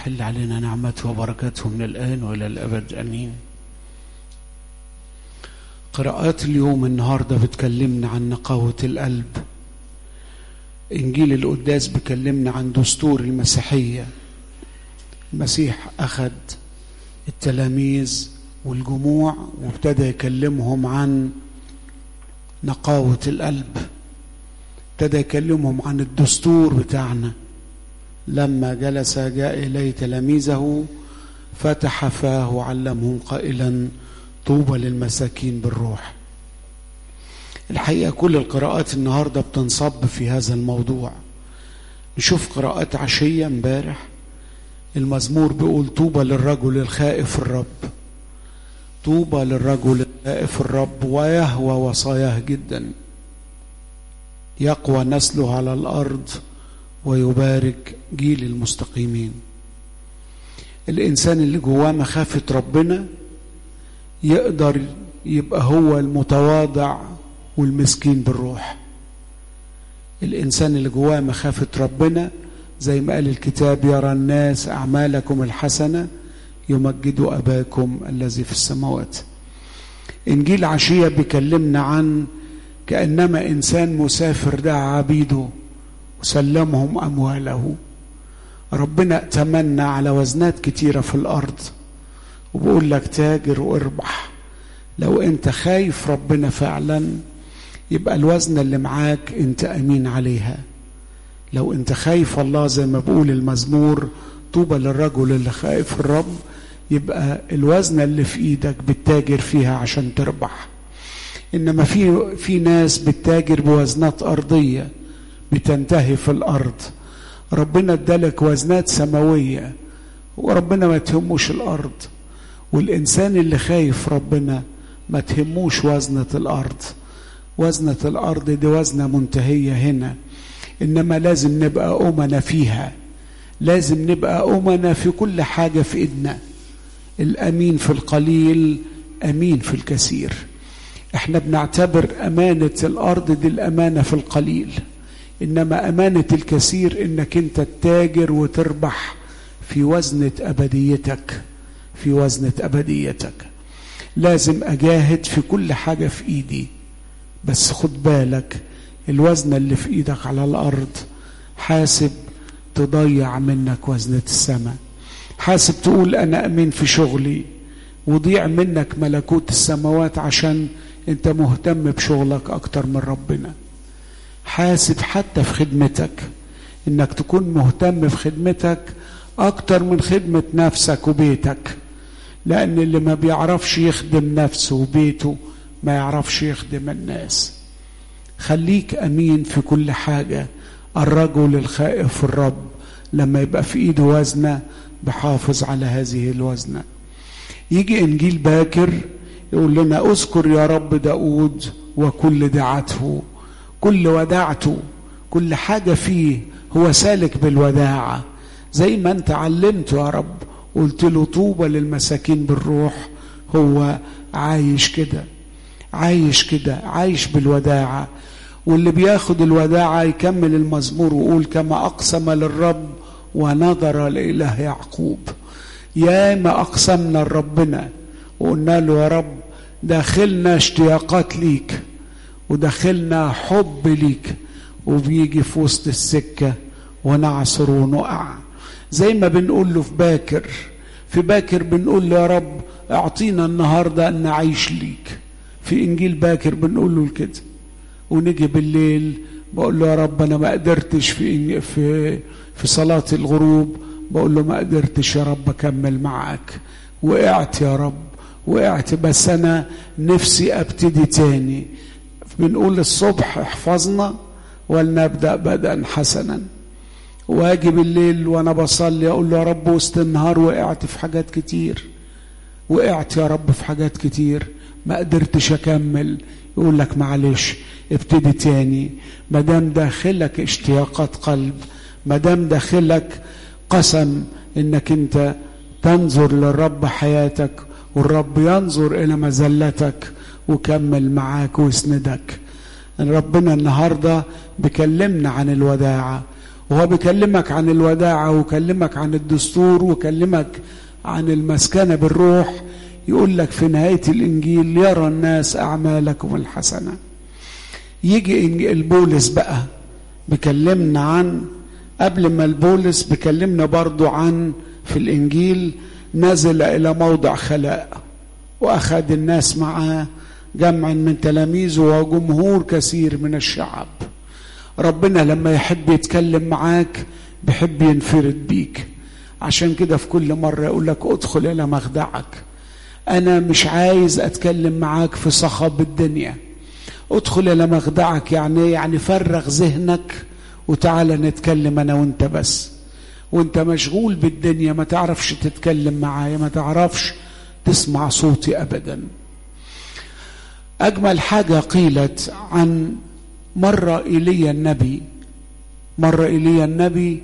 حل علينا نعمته وبركاته من الآن وإلى الأبد أمين قراءات اليوم النهاردة بتكلمنا عن نقاوة القلب إنجيل القداس بيكلمنا عن دستور المسيحية المسيح أخذ التلاميذ والجموع وابتدى يكلمهم عن نقاوة القلب ابتدى يكلمهم عن الدستور بتاعنا لما جلس جاء إليه تلاميذه فتح فاه وعلمهم قائلا طوبى للمساكين بالروح الحقيقة كل القراءات النهاردة بتنصب في هذا الموضوع نشوف قراءات عشية امبارح المزمور بيقول طوبى للرجل الخائف الرب طوبى للرجل الخائف الرب ويهوى وصاياه جدا يقوى نسله على الأرض ويبارك جيل المستقيمين الإنسان اللي جواه مخافة ربنا يقدر يبقى هو المتواضع والمسكين بالروح الإنسان اللي جواه مخافة ربنا زي ما قال الكتاب يرى الناس أعمالكم الحسنة يمجدوا أباكم الذي في السماوات إنجيل عشية بيكلمنا عن كأنما إنسان مسافر دعا عبيده وسلمهم أمواله ربنا ائتمنا على وزنات كتيرة في الأرض وبقول لك تاجر واربح لو انت خايف ربنا فعلا يبقى الوزنة اللي معاك انت أمين عليها لو انت خايف الله زي ما بقول المزمور طوبى للرجل اللي خايف الرب يبقى الوزنة اللي في ايدك بتتاجر فيها عشان تربح انما في في ناس بتتاجر بوزنات ارضيه بتنتهي في الارض ربنا ادالك وزنات سماويه وربنا ما تهموش الارض والانسان اللي خايف ربنا ما تهموش وزنه الارض وزنه الارض دي وزنه منتهيه هنا انما لازم نبقى امنا فيها لازم نبقى امنا في كل حاجه في ايدنا الامين في القليل امين في الكثير احنا بنعتبر امانه الارض دي الامانه في القليل انما امانه الكثير انك انت تتاجر وتربح في وزنه ابديتك في وزنه ابديتك لازم اجاهد في كل حاجه في ايدي بس خد بالك الوزنه اللي في ايدك على الارض حاسب تضيع منك وزنه السماء حاسب تقول انا امين في شغلي وضيع منك ملكوت السماوات عشان انت مهتم بشغلك اكتر من ربنا حاسب حتى في خدمتك انك تكون مهتم في خدمتك اكتر من خدمة نفسك وبيتك لان اللي ما بيعرفش يخدم نفسه وبيته ما يعرفش يخدم الناس خليك امين في كل حاجة الرجل الخائف الرب لما يبقى في ايده وزنة بحافظ على هذه الوزنة يجي انجيل باكر يقول لنا اذكر يا رب داود وكل دعته كل وداعته كل حاجة فيه هو سالك بالوداعة زي ما انت علمته يا رب قلت له طوبى للمساكين بالروح هو عايش كده عايش كده عايش بالوداعة واللي بياخد الوداعة يكمل المزمور ويقول كما أقسم للرب ونظر لإله يعقوب يا ما أقسمنا لربنا وقلنا له يا رب داخلنا اشتياقات ليك وداخلنا حب ليك وبيجي في وسط السكة ونعصر ونقع زي ما بنقول له في باكر في باكر بنقول له يا رب اعطينا النهاردة ان نعيش ليك في انجيل باكر بنقول له كده ونيجي بالليل بقول له يا رب انا ما قدرتش في في في صلاة الغروب بقول له ما قدرتش يا رب اكمل معاك وقعت يا رب وقعت بس انا نفسي ابتدي تاني بنقول الصبح احفظنا ولنبدا بدءا حسنا واجي بالليل وانا بصلي اقول له يا رب وسط النهار وقعت في حاجات كتير وقعت يا رب في حاجات كتير ما قدرتش اكمل يقول لك معلش ابتدي تاني ما دام داخلك اشتياقات قلب ما دام داخلك قسم انك انت تنظر للرب حياتك والرب ينظر الى مزلتك وكمل معاك ويسندك ربنا النهارده بيكلمنا عن الوداعه وهو بيكلمك عن الوداعة ويكلمك عن الدستور ويكلمك عن المسكنة بالروح يقول لك في نهاية الإنجيل يرى الناس أعمالكم الحسنة يجي البولس بقى بيكلمنا عن قبل ما البولس بيكلمنا برضو عن في الإنجيل نزل إلى موضع خلاء وأخذ الناس معاه جمع من تلاميذه وجمهور كثير من الشعب ربنا لما يحب يتكلم معاك بيحب ينفرد بيك عشان كده في كل مرة يقول لك ادخل إلى مخدعك أنا مش عايز أتكلم معاك في صخب الدنيا ادخل إلى مخدعك يعني يعني فرغ ذهنك وتعالى نتكلم أنا وأنت بس وأنت مشغول بالدنيا ما تعرفش تتكلم معايا ما تعرفش تسمع صوتي أبدا أجمل حاجة قيلت عن مرة إيليا النبي مرة إيليا النبي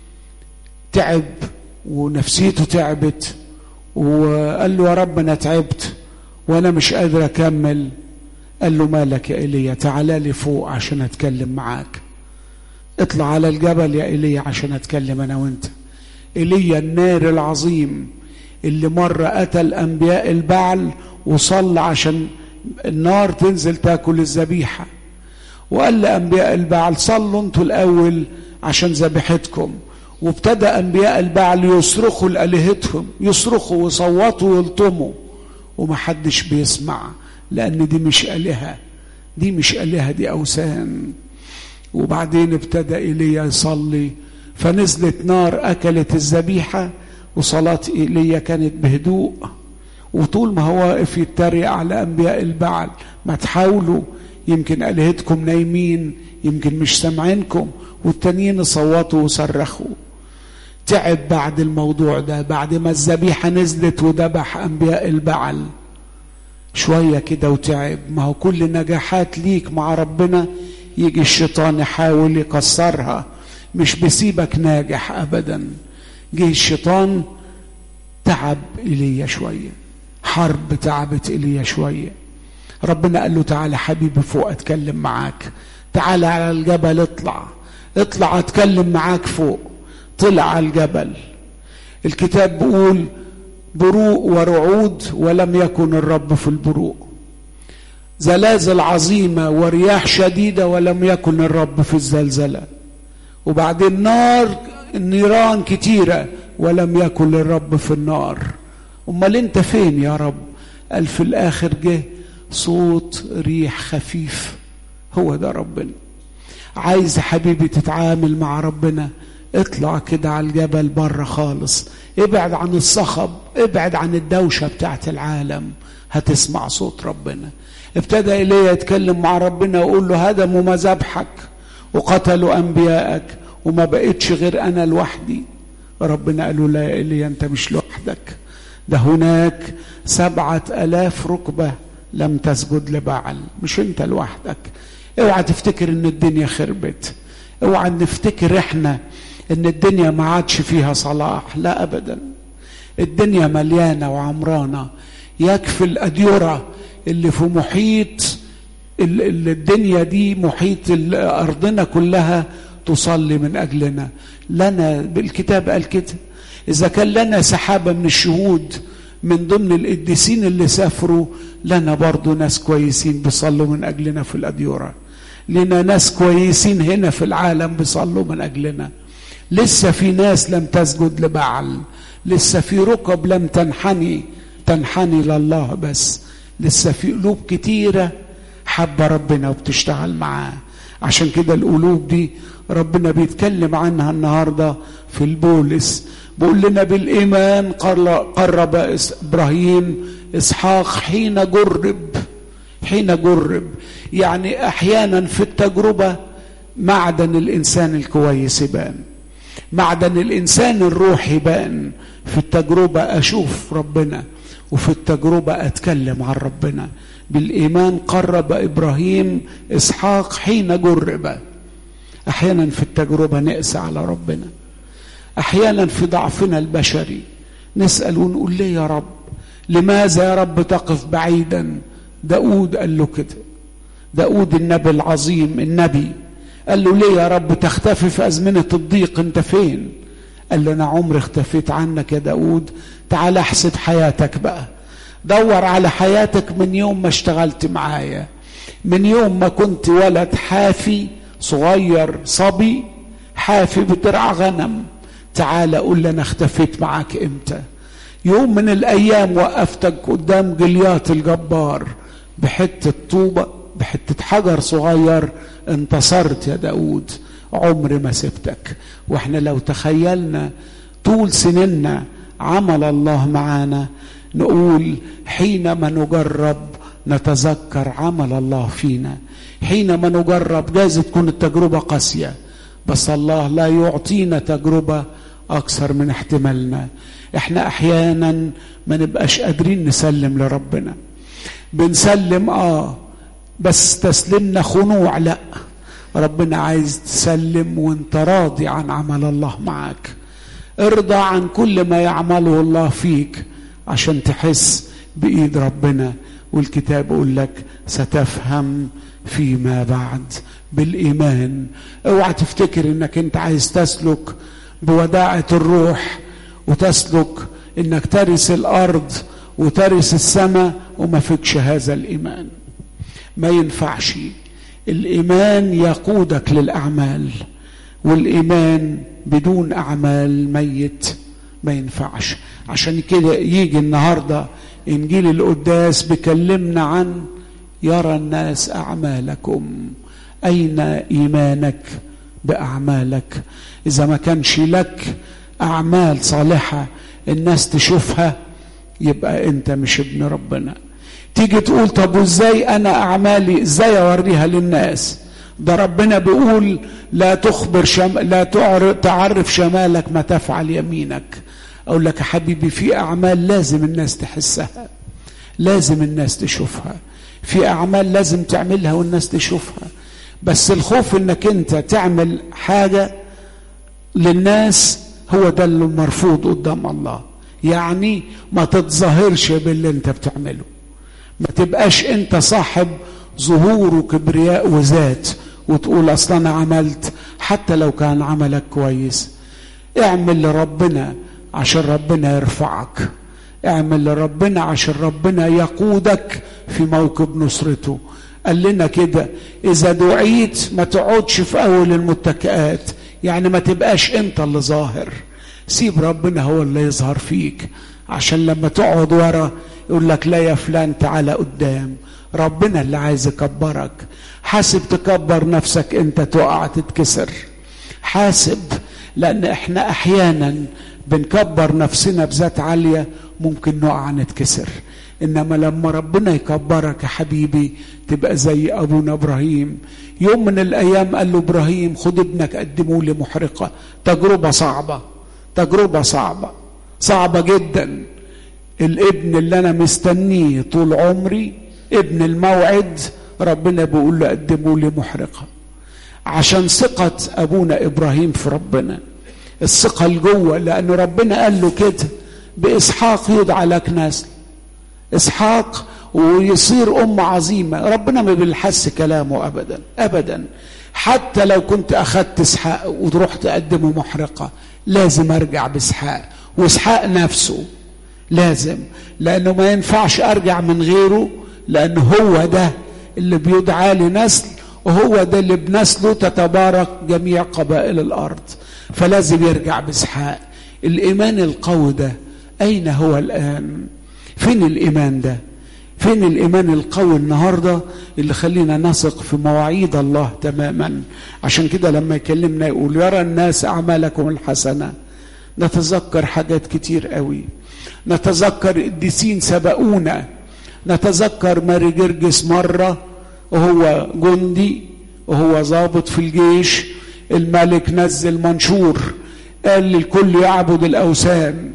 تعب ونفسيته تعبت وقال له يا رب أنا تعبت وأنا مش قادر أكمل قال له مالك يا إيليا تعالى لي فوق عشان أتكلم معاك اطلع على الجبل يا إيليا عشان أتكلم أنا وأنت إيليا النار العظيم اللي مرة قتل أنبياء البعل وصلى عشان النار تنزل تاكل الذبيحة وقال لأنبياء البعل صلوا انتوا الأول عشان ذبيحتكم وابتدى أنبياء البعل يصرخوا لآلهتهم يصرخوا ويصوتوا ويلطموا ومحدش بيسمع لأن دي مش آلهة دي مش آلهة دي أوثان وبعدين ابتدى إيليا يصلي فنزلت نار أكلت الذبيحة وصلاة إيليا كانت بهدوء وطول ما هو واقف يتريق على أنبياء البعل ما تحاولوا يمكن آلهتكم نايمين يمكن مش سامعينكم والتانيين صوتوا وصرخوا تعب بعد الموضوع ده بعد ما الذبيحة نزلت وذبح أنبياء البعل شوية كده وتعب ما هو كل نجاحات ليك مع ربنا يجي الشيطان يحاول يكسرها مش بيسيبك ناجح أبدا جه الشيطان تعب إيليا شوية حرب تعبت إيليا شوية ربنا قال له تعالى حبيبي فوق أتكلم معاك تعالى على الجبل اطلع اطلع أتكلم معاك فوق طلع على الجبل الكتاب بيقول بروق ورعود ولم يكن الرب في البروق زلازل عظيمة ورياح شديدة ولم يكن الرب في الزلزلة وبعدين نار نيران كتيرة ولم يكن الرب في النار امال انت فين يا رب قال في الاخر جه صوت ريح خفيف هو ده ربنا عايز حبيبي تتعامل مع ربنا اطلع كده على الجبل بره خالص ابعد عن الصخب ابعد عن الدوشة بتاعت العالم هتسمع صوت ربنا ابتدى إليه يتكلم مع ربنا ويقول له هدموا مذابحك وقتلوا أنبيائك وما بقتش غير أنا لوحدي ربنا قال له لا يا إلي أنت مش لوحدك ده هناك سبعة ألاف ركبة لم تسجد لبعل مش أنت لوحدك اوعى تفتكر ان الدنيا خربت اوعى نفتكر احنا ان الدنيا ما عادش فيها صلاح لا ابدا الدنيا مليانه وعمرانه يكفي الاديره اللي في محيط الدنيا دي محيط ارضنا كلها تصلي من اجلنا لنا بالكتاب قال كده اذا كان لنا سحابه من الشهود من ضمن القديسين اللي سافروا لنا برضو ناس كويسين بيصلوا من اجلنا في الاديره لنا ناس كويسين هنا في العالم بيصلوا من اجلنا لسه في ناس لم تسجد لبعل لسه في ركب لم تنحني تنحني لله بس لسه في قلوب كتيره حابه ربنا وبتشتغل معاه عشان كده القلوب دي ربنا بيتكلم عنها النهارده في البولس بيقول لنا بالايمان قرب ابراهيم اسحاق حين جرب حين جرب يعني احيانا في التجربه معدن الانسان الكويس يبان معدن الانسان الروح يبان في التجربه اشوف ربنا وفي التجربه اتكلم عن ربنا بالايمان قرب ابراهيم اسحاق حين جرب احيانا في التجربه نقسى على ربنا احيانا في ضعفنا البشري نسال ونقول ليه يا رب لماذا يا رب تقف بعيدا داود قال له كده داود النبي العظيم النبي قال له ليه يا رب تختفي في أزمنة الضيق أنت فين قال له أنا عمري اختفيت عنك يا داود تعال احسب حياتك بقى دور على حياتك من يوم ما اشتغلت معايا من يوم ما كنت ولد حافي صغير صبي حافي بترعى غنم تعال قول لي انا اختفيت معاك امتى يوم من الايام وقفتك قدام جليات الجبار بحته طوبه بحته حجر صغير انتصرت يا داود عمري ما سبتك واحنا لو تخيلنا طول سننا عمل الله معانا نقول حينما نجرب نتذكر عمل الله فينا حينما نجرب جايز تكون التجربة قاسية بس الله لا يعطينا تجربة أكثر من احتمالنا احنا أحيانا ما نبقاش قادرين نسلم لربنا بنسلم آه بس تسلمنا خنوع لا ربنا عايز تسلم وانت راضي عن عمل الله معاك ارضى عن كل ما يعمله الله فيك عشان تحس بايد ربنا والكتاب يقول لك ستفهم فيما بعد بالايمان اوعى تفتكر انك انت عايز تسلك بوداعه الروح وتسلك انك ترث الارض وترث السماء وما فيكش هذا الايمان ما ينفعش الايمان يقودك للاعمال والايمان بدون اعمال ميت ما ينفعش عشان كده يجي النهارده انجيل القداس بيكلمنا عن يرى الناس اعمالكم اين ايمانك باعمالك اذا ما كانش لك اعمال صالحه الناس تشوفها يبقى انت مش ابن ربنا تيجي تقول طب وازاي انا اعمالي ازاي اوريها للناس ده ربنا بيقول لا تخبر شم... لا تعرف, تعرف شمالك ما تفعل يمينك اقول لك يا حبيبي في اعمال لازم الناس تحسها لازم الناس تشوفها في اعمال لازم تعملها والناس تشوفها بس الخوف انك انت تعمل حاجه للناس هو ده اللي مرفوض قدام الله يعني ما تتظاهرش باللي انت بتعمله ما تبقاش انت صاحب ظهور وكبرياء وذات وتقول اصلا انا عملت حتى لو كان عملك كويس اعمل لربنا عشان ربنا يرفعك اعمل لربنا عشان ربنا يقودك في موكب نصرته قال لنا كده اذا دعيت ما تقعدش في اول المتكئات يعني ما تبقاش انت اللي ظاهر سيب ربنا هو اللي يظهر فيك عشان لما تقعد ورا يقول لك لا يا فلان تعالى قدام ربنا اللي عايز يكبرك حاسب تكبر نفسك انت تقع تتكسر حاسب لان احنا احيانا بنكبر نفسنا بذات عاليه ممكن نقع نتكسر انما لما ربنا يكبرك يا حبيبي تبقى زي ابونا ابراهيم يوم من الايام قال له ابراهيم خد ابنك قدمه لي محرقه تجربه صعبه تجربه صعبه صعبه جدا الابن اللي انا مستنيه طول عمري ابن الموعد ربنا بيقول له قدموا لي محرقه عشان ثقه ابونا ابراهيم في ربنا الثقه الجوه لان ربنا قال له كده باسحاق يدعى لك نسل اسحاق ويصير ام عظيمه ربنا ما بيلحس كلامه ابدا ابدا حتى لو كنت اخذت اسحاق وتروح تقدمه محرقه لازم ارجع باسحاق واسحاق نفسه لازم لانه ما ينفعش ارجع من غيره لانه هو ده اللي بيدعى لي نسل وهو ده اللي بنسله تتبارك جميع قبائل الارض فلازم يرجع باسحاق الايمان القوي ده اين هو الان فين الايمان ده فين الايمان القوي النهارده اللي خلينا نثق في مواعيد الله تماما عشان كده لما يكلمنا يقول يرى الناس اعمالكم الحسنه نتذكر حاجات كتير قوي نتذكر قديسين سبقونا نتذكر ماري جرجس مره وهو جندي وهو ضابط في الجيش الملك نزل منشور قال للكل يعبد الاوثان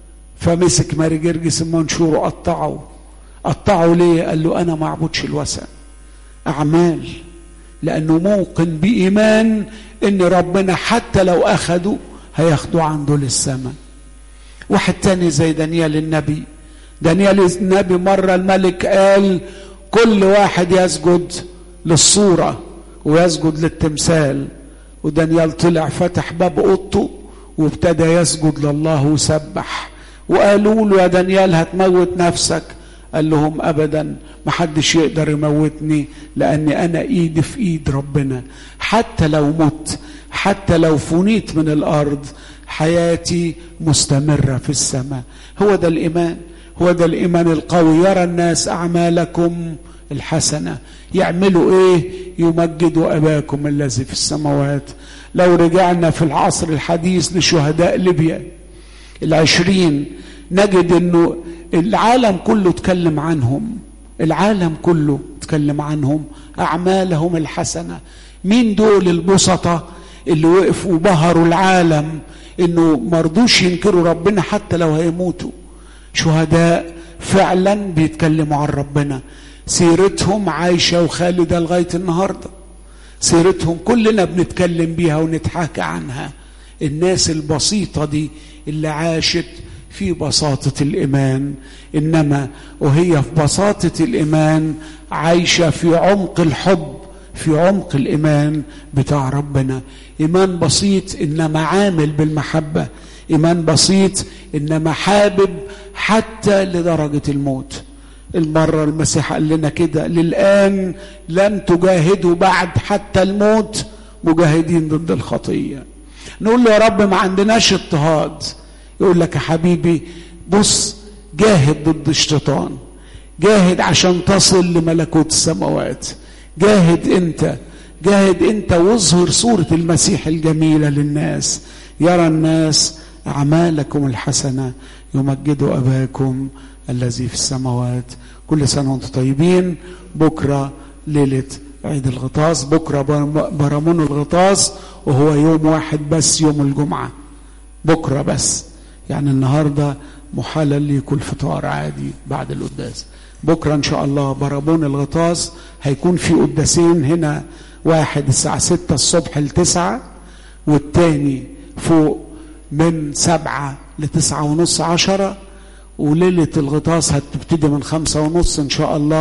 فمسك ماري جرجس المنشور وقطعه قطعه ليه قال له انا ما اعبدش الوثن اعمال لانه موقن بايمان ان ربنا حتى لو اخده هياخده عنده للسماء واحد تاني زي دانيال النبي دانيال النبي مرة الملك قال كل واحد يسجد للصورة ويسجد للتمثال ودانيال طلع فتح باب اوضته وابتدى يسجد لله وسبح وقالوا له يا دانيال هتموت نفسك قال لهم ابدا محدش يقدر يموتني لاني انا ايدي في ايد ربنا حتى لو مت حتى لو فنيت من الارض حياتي مستمره في السماء هو ده الايمان هو ده الايمان القوي يرى الناس اعمالكم الحسنه يعملوا ايه يمجدوا اباكم الذي في السماوات لو رجعنا في العصر الحديث لشهداء ليبيا العشرين نجد انه العالم كله اتكلم عنهم العالم كله اتكلم عنهم اعمالهم الحسنه مين دول البسطة اللي وقفوا وبهروا العالم انه مرضوش ينكروا ربنا حتى لو هيموتوا شهداء فعلا بيتكلموا عن ربنا سيرتهم عايشه وخالده لغايه النهارده سيرتهم كلنا بنتكلم بيها ونتحاكى عنها الناس البسيطه دي اللي عاشت في بساطه الايمان انما وهي في بساطه الايمان عايشه في عمق الحب في عمق الايمان بتاع ربنا ايمان بسيط انما عامل بالمحبه ايمان بسيط انما حابب حتى لدرجه الموت المره المسيح قال لنا كده للان لم تجاهدوا بعد حتى الموت مجاهدين ضد الخطيه نقول له يا رب ما عندناش اضطهاد يقول لك يا حبيبي بص جاهد ضد الشيطان جاهد عشان تصل لملكوت السماوات جاهد انت جاهد انت واظهر صورة المسيح الجميلة للناس يرى الناس أعمالكم الحسنة يمجدوا أباكم الذي في السماوات كل سنة وانتم طيبين بكرة ليلة عيد الغطاس بكرة برامون الغطاس وهو يوم واحد بس يوم الجمعة بكرة بس يعني النهاردة محلل يكون فطار عادي بعد القداس بكرة إن شاء الله برامون الغطاس هيكون في قداسين هنا واحد الساعة ستة الصبح لتسعة والتاني فوق من سبعة لتسعة ونص عشرة وليلة الغطاس هتبتدي من خمسة ونص إن شاء الله